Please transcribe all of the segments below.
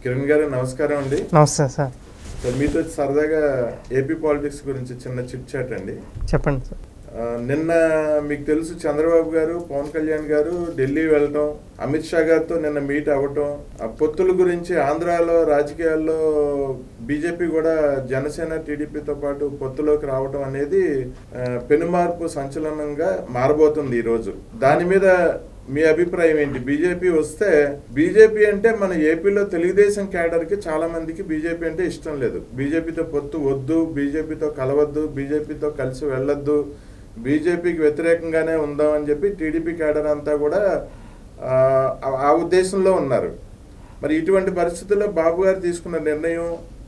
కిరణ్ గారు నమస్కారం అండి నమస్తే సార్ సార్ మీతో సరదాగా ఏపీ పాలిటిక్స్ గురించి చిన్న చిట్ చాట్ అండి చెప్పండి సార్ ఆ, నిన్న మీకు తెలుసు చంద్రబాబు గారు పవన్ కళ్యాణ్ గారు ఢిల్లీ వెళ్ళటం అమిత్ షా గారితో నిన్న మీట్ అవ్వటం ఆ పొత్తుల గురించి ఆంధ్రాలో రాజకీయాల్లో బీజేపీ కూడా జనసేన టీడీపీతో పాటు పొత్తులోకి రావటం అనేది ఆ, పెనుమార్పు సంచలనంగా మారబోతుంది ఈ రోజు దాని మీద మీ అభిప్రాయం ఏంటి బీజేపీ వస్తే బీజేపీ అంటే మన ఏపీలో తెలుగుదేశం క్యాడర్ కి చాలా మందికి బీజేపీ అంటే ఇష్టం లేదు బీజేపీతో పొత్తు వద్దు బీజేపీతో కలవద్దు బీజేపీతో కలిసి వెళ్ళొద్దు బీజేపీకి వ్యతిరేకంగానే ఉందాం అని చెప్పి టీడీపీ క్యాడర్ అంతా కూడా ఆ, ఆ ఉద్దేశంలో ఉన్నారు మరి ఇటువంటి పరిస్థితుల్లో బాబు గారు తీసుకున్న నిర్ణయం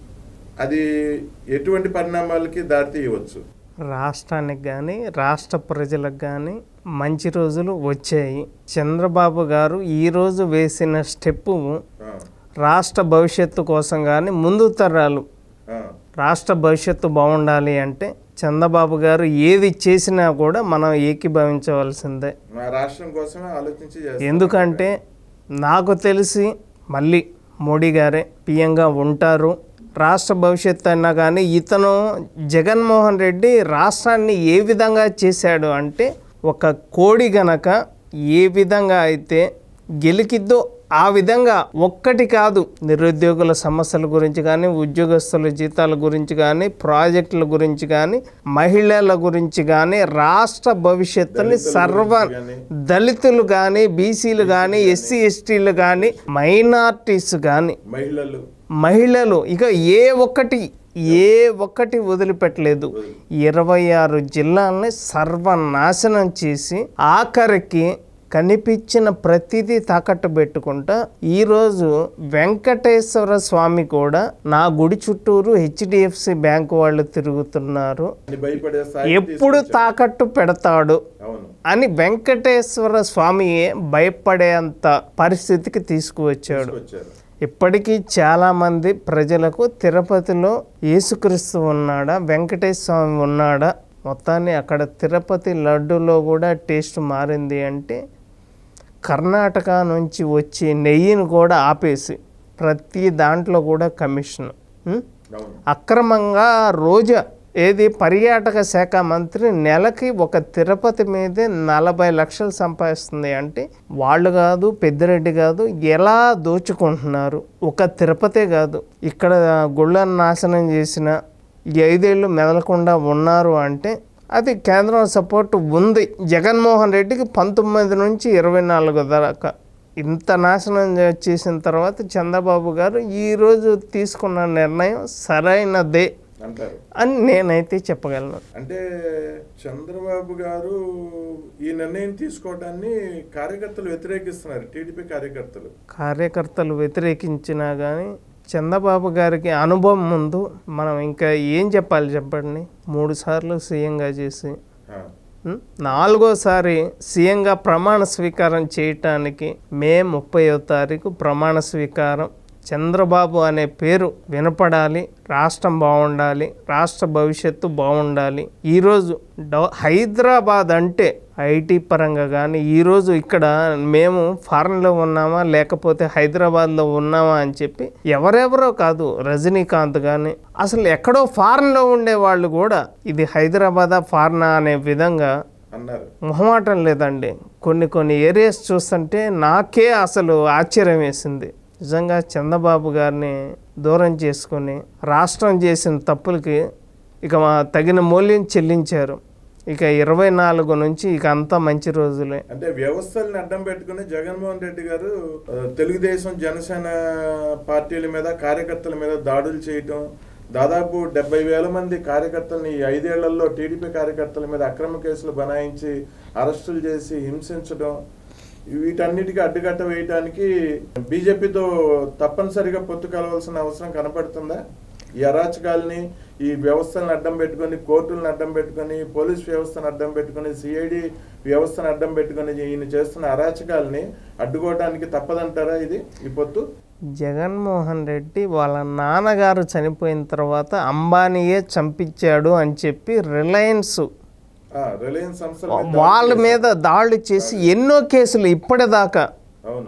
అది ఎటువంటి పరిణామాలకి దారితీయవచ్చు రాష్ట్రానికి కానీ రాష్ట్ర ప్రజలకు కానీ మంచి రోజులు వచ్చాయి చంద్రబాబు గారు ఈరోజు వేసిన స్టెప్పు ఆ, రాష్ట్ర భవిష్యత్తు కోసం కానీ ముందు తరాలు ఆ, రాష్ట్ర భవిష్యత్తు బాగుండాలి అంటే చంద్రబాబు గారు ఏది చేసినా కూడా మనం ఏకీభవించవలసిందే మా రాష్ట్రం కోసమే ఆలోచించి చేస్తారు. ఎందుకంటే నాకు తెలిసి మళ్ళీ మోడీ గారే పిఎంగా ఉంటారు రాష్ట్ర భవిష్యత్తు అయినా కానీ ఇతను జగన్మోహన్ రెడ్డి రాష్ట్రాన్ని ఏ విధంగా చేశాడు అంటే ఒక కోడి గనక ఏ విధంగా అయితే గెలికిద్దో ఆ విధంగా ఒక్కటి కాదు నిరుద్యోగుల సమస్యల గురించి కానీ ఉద్యోగస్తుల జీతాల గురించి కానీ ప్రాజెక్టుల గురించి కానీ మహిళల గురించి కానీ రాష్ట్ర భవిష్యత్తుని సర్వ కానీ దళితులు కానీ బీసీలు కానీ ఎస్సీ ఎస్టీలు కానీ మైనార్టీస్ కానీ మహిళలు మహిళలు ఇక ఏ ఒక్కటి ఏ ఒక్కటి వదిలిపెట్టలేదు ఇరవై ఆరు జిల్లాలని సర్వనాశనం చేసి ఆఖరికి కనిపించిన ప్రతిదీ తాకట్టు పెట్టుకుంటా ఈరోజు వెంకటేశ్వర స్వామి కూడా నా గుడి చుట్టూరు హెచ్డిఎఫ్సి బ్యాంక్ వాళ్ళు తిరుగుతున్నారు అని భయపడే స్థాయి ఎప్పుడు తాకట్టు పెడతాడు అవును అని వెంకటేశ్వర స్వామియే భయపడేంత పరిస్థితికి తీసుకువచ్చాడు వచ్చారు ఇప్పటికీ చాలామంది ప్రజలకు తిరుపతిలో యేసుక్రీస్తు ఉన్నాడా వెంకటేశ్వర స్వామి ఉన్నాడా మొత్తాన్ని అక్కడ తిరుపతి లడ్డులో కూడా టేస్ట్ మారింది అంటే కర్ణాటక నుంచి వచ్చే నెయ్యిని కూడా ఆపేసి ప్రతి దాంట్లో కూడా కమిషన్ ఉం? అవును అక్రమంగా రోజా ఏది పర్యాటక శాఖ మంత్రి నెలకి ఒక తిరుపతి మీదే నలభై లక్షలు సంపాదిస్తుంది అంటే వాళ్ళు కాదు పెద్దిరెడ్డి కాదు ఎలా దోచుకుంటున్నారు ఒక తిరుపతే కాదు ఇక్కడ గుళ్ళను నాశనం చేసిన ఈ ఐదేళ్ళు మెదలకుండా ఉన్నారు అంటే అది కేంద్రం సపోర్ట్ ఉంది జగన్మోహన్ రెడ్డికి పంతొమ్మిది నుంచి ఇరవై నాలుగు దాకా ఇంత నాశనం చే- చేసిన తర్వాత చంద్రబాబు గారు ఈరోజు తీసుకున్న నిర్ణయం సరైనదే అంటారు అని నేనైతే చెప్పగలను అంటే చంద్రబాబు గారు ఈ నిర్ణయం తీసుకోవడాన్ని కార్యకర్తలు వ్యతిరేకిస్తున్నారు టీడీపీ కార్యకర్తలు కార్యకర్తలు వ్యతిరేకించినా కానీ చంద్రబాబు గారికి అనుభవం ముందు మనం ఇంకా ఏం చెప్పాలి చెప్పండి మూడు సార్లు సీఎంగా చేసి ఆ, ఉం? నాలుగోసారి సీఎంగా ప్రమాణ స్వీకారం చేయటానికి మే ముప్పైవ తారీఖు ప్రమాణ స్వీకారం చంద్రబాబు అనే పేరు వినపడాలి రాష్ట్రం బాగుండాలి రాష్ట్ర భవిష్యత్తు బాగుండాలి ఈరోజు డౌ హైదరాబాద్ అంటే ఐటీ పరంగా కానీ ఈరోజు ఇక్కడ మేము ఫారెన్లో ఉన్నామా లేకపోతే హైదరాబాద్లో ఉన్నామా అని చెప్పి ఎవరెవరో కాదు రజనీకాంత్ కానీ అసలు ఎక్కడో ఫారెన్లో ఉండే వాళ్ళు కూడా ఇది హైదరాబాదా ఫారెనా అనే విధంగా అన్నారు మొహమాటం లేదండి కొన్ని కొన్ని ఏరియాస్ చూస్తుంటే నాకే అసలు ఆశ్చర్యం వేసింది నిజంగా చంద్రబాబు గారిని దూరం చేసుకొని రాష్ట్రం చేసిన తప్పులకి ఇక మా తగిన మూల్యం చెల్లించారు ఇక ఇరవై నాలుగు నుంచి ఇక అంతా మంచి రోజులే అంటే వ్యవస్థల్ని అడ్డం పెట్టుకుని జగన్మోహన్ రెడ్డి గారు ఆ, తెలుగుదేశం జనసేన పార్టీల మీద కార్యకర్తల మీద దాడులు చేయటం దాదాపు డెబ్బై వేల మంది కార్యకర్తల్ని ఈ ఐదేళ్లలో టీడీపీ కార్యకర్తల మీద అక్రమ కేసులు బనాయించి అరెస్టులు చేసి హింసించడం వీటన్నిటికీ అడ్డుకట్ట వేయటానికి బీజేపీతో తప్పనిసరిగా పొత్తు కలవాల్సిన అవసరం కనపడుతుందా ఈ అరాచకాలని ఈ వ్యవస్థలను అడ్డం పెట్టుకొని కోర్టులను అడ్డం పెట్టుకొని పోలీస్ వ్యవస్థను అడ్డం పెట్టుకొని సిఐడి వ్యవస్థను అడ్డం పెట్టుకొని ఈయన చేస్తున్న అరాచకాలని అడ్డుకోవడానికి తప్పదంటారా ఇది ఈ పొత్తు జగన్మోహన్ రెడ్డి వాళ్ళ నాన్నగారు చనిపోయిన తర్వాత అంబానీయే చంపించాడు అని చెప్పి రిలయన్స్ ఆ, రిలయన్స్ సంస్థల మీద వాళ్ళ మీద దాడులు చేసి ఎన్నో కేసులు ఇప్పటిదాకా అవును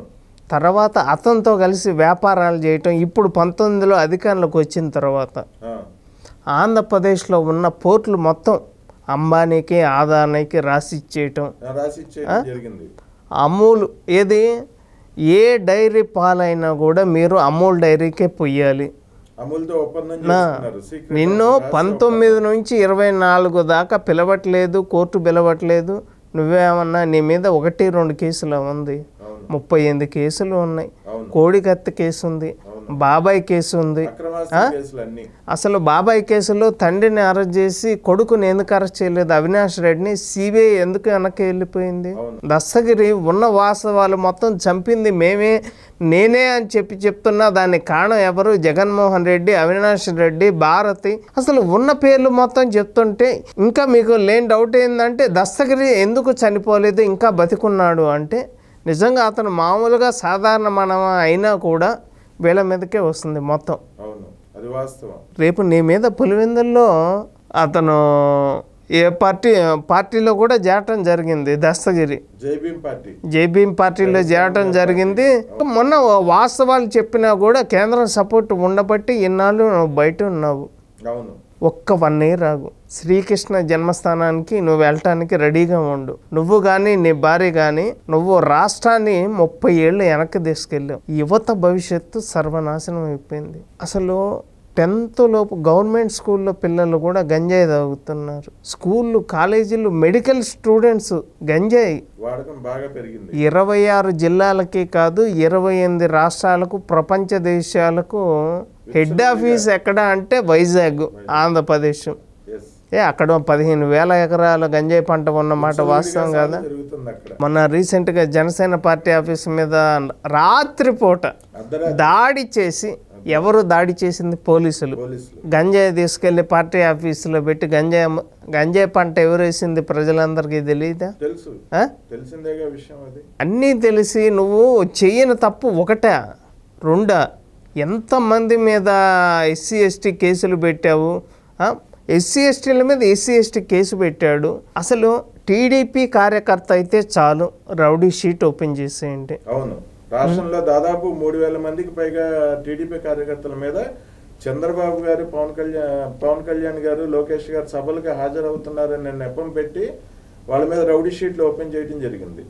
తర్వాత అతనితో కలిసి వ్యాపారాలు చేయటం ఇప్పుడు పంతొమ్మిదిలో అధికారంలోకి వచ్చిన తర్వాత ఆ, ఆంధ్రప్రదేశ్లో ఉన్న పోర్టులు మొత్తం అంబానీకి ఆదానికి రాసి ఇచ్చేయటం ఆ, రాసి ఇచ్చేయడం జరిగింది అమూల్ ఏది ఏ డైరీ పాలైనా కూడా మీరు అమూల్ డైరీకే పొయ్యాలి అమూల్తో ఒప్పందం చేసుకున్నారు సీక్రెట్ నిన్ను రహస్య పంతొమ్మిది నుంచి ఇరవై నాలుగు దాకా పిలవట్లేదు కోర్టు పిలవట్లేదు నువ్వేమన్నా నీ మీద ఒకటి రెండు కేసులు ఉంది అవును ముప్పై ఎనిమిది కేసులు ఉన్నాయి అవును కోడికత్తి కేసు ఉంది బాబాయ్ కేసు ఉంది అక్రమాస్త్ర కేసులు అన్ని అసలు బాబాయ్ కేసులో తండ్రిని అరెస్ట్ చేసి కొడుకుని ఎందుకు అరెస్ట్ చేయలేదు అవినాష్ రెడ్డిని సిబిఐ ఎందుకు వెనక్కి వెళ్ళిపోయింది అవును. దస్తగిరి ఉన్న వాస్తవాలు మొత్తం చంపింది మేమే నేనే అని చెప్పి చెప్తున్నా దానికి కారణం ఎవరు జగన్మోహన్ రెడ్డి అవినాష్ రెడ్డి భారతి అసలు ఉన్న పేర్లు మొత్తం చెప్తుంటే ఇంకా మీకు లేని డౌట్ ఏంటంటే దస్తగిరి ఎందుకు చనిపోలేదు ఇంకా బతికున్నాడు అంటే నిజంగా అతను మామూలుగా సాధారణ మనమ అయినా కూడా వీళ్ళ మీదకే వస్తుంది మొత్తం అవును అది వాస్తవం రేపు నీ మీద పులివెందుల్లో అతను ఏ పార్టీ పార్టీలో కూడా చేరటం జరిగింది దస్తగిరి జైభీం పార్టీ జేబీఎం పార్టీలో చేరటం జరిగింది మొన్న వాస్తవాలు చెప్పినా కూడా కేంద్రం సపోర్ట్ ఉండబట్టి ఇన్నాళ్ళు నువ్వు బయట ఉన్నావు అవును ఒక్క వన్ ఇయర్ ఆగు శ్రీకృష్ణ జన్మస్థానానికి నువ్వు వెళ్ళటానికి రెడీగా ఉండు నువ్వు కానీ నీ భార్య కానీ నువ్వు రాష్ట్రాన్ని ముప్పై ఏళ్ళు వెనక్కి తీసుకెళ్ళావు యువత భవిష్యత్తు సర్వనాశనం అయిపోయింది అసలు టెన్త్ లోపు గవర్నమెంట్ స్కూల్లో పిల్లలు కూడా గంజాయి తాగుతున్నారు స్కూళ్ళు కాలేజీలు మెడికల్ స్టూడెంట్స్ గంజాయి వాడకం బాగా పెరిగింది ఇరవై ఆరు జిల్లాలకి కాదు ఇరవై ఎనిమిది రాష్ట్రాలకు ప్రపంచ దేశాలకు హెడ్ ఆఫీస్ ఎక్కడ అంటే వైజాగ్ ఆంధ్రప్రదేశ్ ఎస్ ఏ అక్కడ పదిహేను వేల ఎకరాల గంజాయి పంట ఉన్నమాట వాస్తవం కదా జరుగుతుంది అక్కడ మొన్న రీసెంట్గా జనసేన పార్టీ ఆఫీస్ మీద రాత్రిపూట అర్ధరాత్రి దాడి చేసి ఎవరు దాడి చేసింది పోలీసులు పోలీసులు గంజాయి తీసుకెళ్లి పార్టీ ఆఫీసులో పెట్టి గంజాయి అమ్మ- గంజాయి పంట ఎవరు వేసింది ప్రజలందరికీ తెలియదా తెలుసు ఆ? తెలిసిందేగా విషయం అది అన్నీ తెలిసి నువ్వు చెయ్యని తప్పు ఒకటే రెండా ఎంతమంది మీద ఎస్సీ ఎస్టీ కేసులు పెట్టావు ఎస్సీ ఎస్టీల మీద ఎస్సీ ఎస్టీ కేసు పెట్టాడు అసలు టీడీపీ కార్యకర్త అయితే చాలు రౌడీ షీట్ ఓపెన్ చేసేయండి అవును రాష్ట్రంలో దాదాపు మూడు వేల మందికి పైగా టీడీపీ కార్యకర్తల మీద చంద్రబాబు గారు పవన్ కళ్యాణ్ పవన్ కళ్యాణ్ గారు లోకేష్ గారు సభలకు హాజరవుతున్నారని నెపం పెట్టి వాళ్ళ మీద రౌడీ షీట్లు ఓపెన్ చేయడం జరిగింది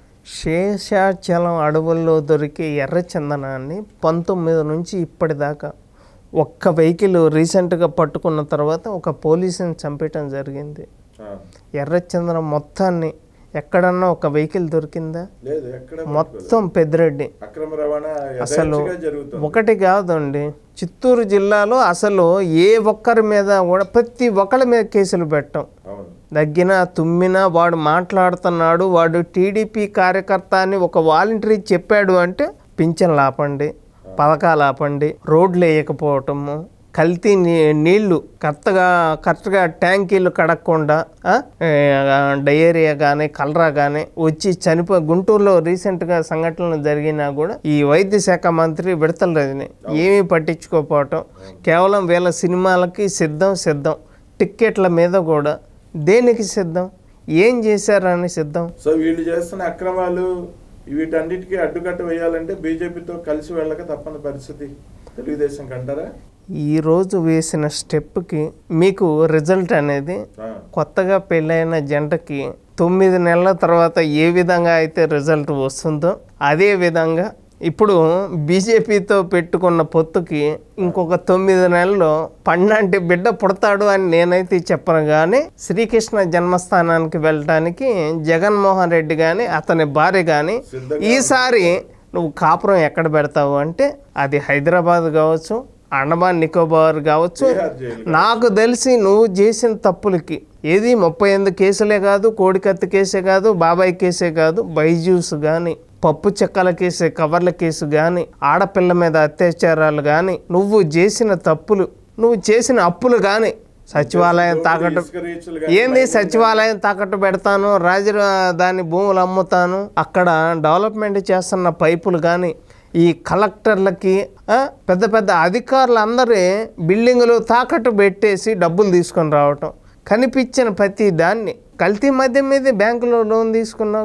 శేషాచలం అడవుల్లో దొరికే ఎర్ర చందనాన్ని పంతొమ్మిది నుంచి ఇప్పటిదాకా ఒక్క వెహికల్ రీసెంట్గా పట్టుకున్న తర్వాత ఒక పోలీసుని చంపేయటం జరిగింది ఆ, ఎర్ర చందనం మొత్తాన్ని ఎక్కడన్నా ఒక వెహికల్ దొరికిందా లేదు ఎక్కడ మొత్తం పెద్దిరెడ్డి అక్రమ రవాణా అసలు యథేచ్ఛగా జరుగుతుంది ఒకటి కాదండి చిత్తూరు జిల్లాలో అసలు ఏ ఒక్కరి మీద కూడా ప్రతి ఒక్కరి మీద కేసులు పెట్టాం అవును దగ్గిన తుమ్మిన వాడు మాట్లాడుతున్నాడు వాడు టీడీపీ కార్యకర్త అని ఒక వాలంటరీ చెప్పాడు అంటే పింఛన్లు ఆపండి పథకాలు ఆపండి రోడ్లు వేయకపోవటము కల్తీ నీ నీళ్లు కరెక్ట్గా కరెక్ట్గా ట్యాంకీలు కడగకుండా ఆ, ఏ, డయేరియా కానీ కలరా కానీ వచ్చి చనిపోయి గుంటూరులో రీసెంట్గా సంఘటనలు జరిగినా కూడా ఈ వైద్య శాఖ మంత్రి విడతల రజని ఏమీ పట్టించుకోకపోవటం కేవలం వీళ్ళ సినిమాలకి సిద్ధం సిద్ధం టిక్కెట్ల మీద కూడా దేనికి సిద్ధం ఏం చేశారని సిద్ధం సో వీళ్ళు చేస్తున్న అక్రమాలు వీటన్నిటికీ అడ్డుకట్ట వేయాలంటే బీజేపీతో కలిసి వెళ్ళక తప్పని పరిస్థితి తెలుగుదేశం కంటారా ఈరోజు వేసిన స్టెప్కి మీకు రిజల్ట్ అనేది ఆ, కొత్తగా పెళ్ళైన జంటకి తొమ్మిది నెలల తర్వాత ఏ విధంగా అయితే రిజల్ట్ వస్తుందో అదే విధంగా ఇప్పుడు బీజేపీతో పెట్టుకున్న పొత్తుకి ఇంకొక తొమ్మిది నెలల్లో పన్నంటి బిడ్డ పుడతాడు అని నేనైతే చెప్పను కానీ శ్రీకృష్ణ జన్మస్థానానికి వెళ్ళటానికి జగన్మోహన్ రెడ్డి కానీ అతని భార్య కానీ సిద్ధంగా ఈసారి నువ్వు కాపురం ఎక్కడ పెడతావు అంటే అది హైదరాబాద్ కావచ్చు అండమాన్ నికోబార్ కావచ్చు బీహార్ జైలు నాకు తెలిసి నువ్వు చేసిన తప్పులకి ఏది ముప్పై ఎనిమిది కేసులే కాదు కోడికత్తి కేసే కాదు బాబాయ్ కేసే కాదు బైజూస్ కానీ పప్పు చెక్కల కేసే కవర్ల కేసు కానీ ఆడపిల్ల మీద అత్యాచారాలు కానీ నువ్వు చేసిన తప్పులు నువ్వు చేసిన అప్పులు కానీ సచివాలయం తాకట్టు ఇసుక రీచ్లు ఏంది సచివాలయం తాకట్టు పెడతాను రాజ దాని భూములు అమ్ముతాను అక్కడ డెవలప్మెంట్ చేస్తున్న పైపులు కానీ ఈ కలెక్టర్లకి ఆ, పెద్ద పెద్ద అధికారులు అందరి బిల్డింగులు తాకట్టు పెట్టేసి డబ్బులు తీసుకొని రావటం కనిపించిన ప్రతి దాన్ని కల్తీ మద్యం మీద బ్యాంకులో లోన్ తీసుకున్నావుగా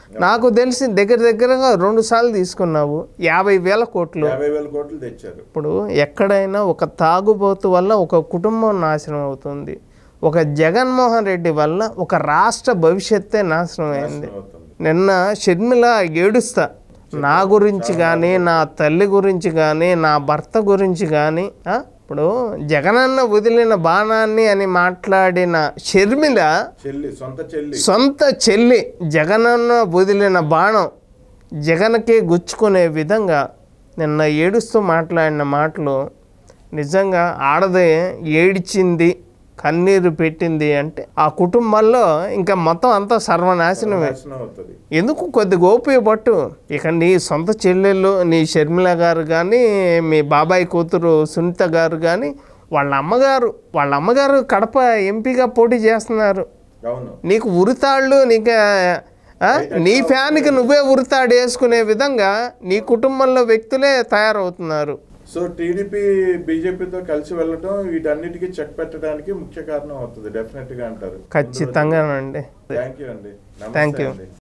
నాకు తెలిసి దగ్గర దగ్గరగా రెండు సార్లు తీసుకున్నావు యాభై వేల కోట్లు యాభై వేల కోట్లు తెచ్చారు ఇప్పుడు ఎక్కడైనా ఒక తాగుబోతు వల్ల ఒక కుటుంబం నాశనం అవుతుంది ఒక జగన్మోహన్ రెడ్డి వల్ల ఒక రాష్ట్ర భవిష్యత్తే నాశనం అయింది అవుతుంది నిన్న షర్మిల ఏడుస్తా నా గురించి కానీ నా తల్లి గురించి కానీ నా భర్త గురించి కానీ ఆ? ఇప్పుడు జగనన్న వదిలిన బాణాన్ని అని మాట్లాడిన షర్మిల చెల్లి సొంత చెల్లి సొంత చెల్లి జగనన్న వదిలిన బాణం జగన్కే గుచ్చుకునే విధంగా నిన్న ఏడుస్తూ మాట్లాడిన మాటలు నిజంగా ఆడదే ఏడిచింది కన్నీరు పెట్టింది అంటే ఆ కుటుంబాల్లో ఇంకా మొత్తం అంతా సర్వనాశనమే నాశనం అవుతుంది ఎందుకు కొద్ది ఓపిక పట్టు ఇక నీ సొంత చెల్లెళ్ళు నీ షర్మిల గారు కానీ మీ బాబాయ్ కూతురు సునీత గారు కానీ వాళ్ళ అమ్మగారు వాళ్ళ అమ్మగారు కడప ఎంపీగా పోటీ చేస్తున్నారు అవును నీకు ఉరితాళ్ళు నీకు ఆ, నీ ఫ్యాన్కి నువ్వే ఉరితాడు వేసుకునే విధంగా నీ కుటుంబంలో వ్యక్తులే తయారవుతున్నారు సో టీడీపీ బీజేపీతో కలిసి వెళ్ళటం వీటన్నిటికీ చెక్ పెట్టడానికి ముఖ్య కారణం అవుతుంది డెఫినెట్ గా అంటారు ఖచ్చితంగానండి థ్యాంక్ యూ అండి Thank నమస్తే you. అండి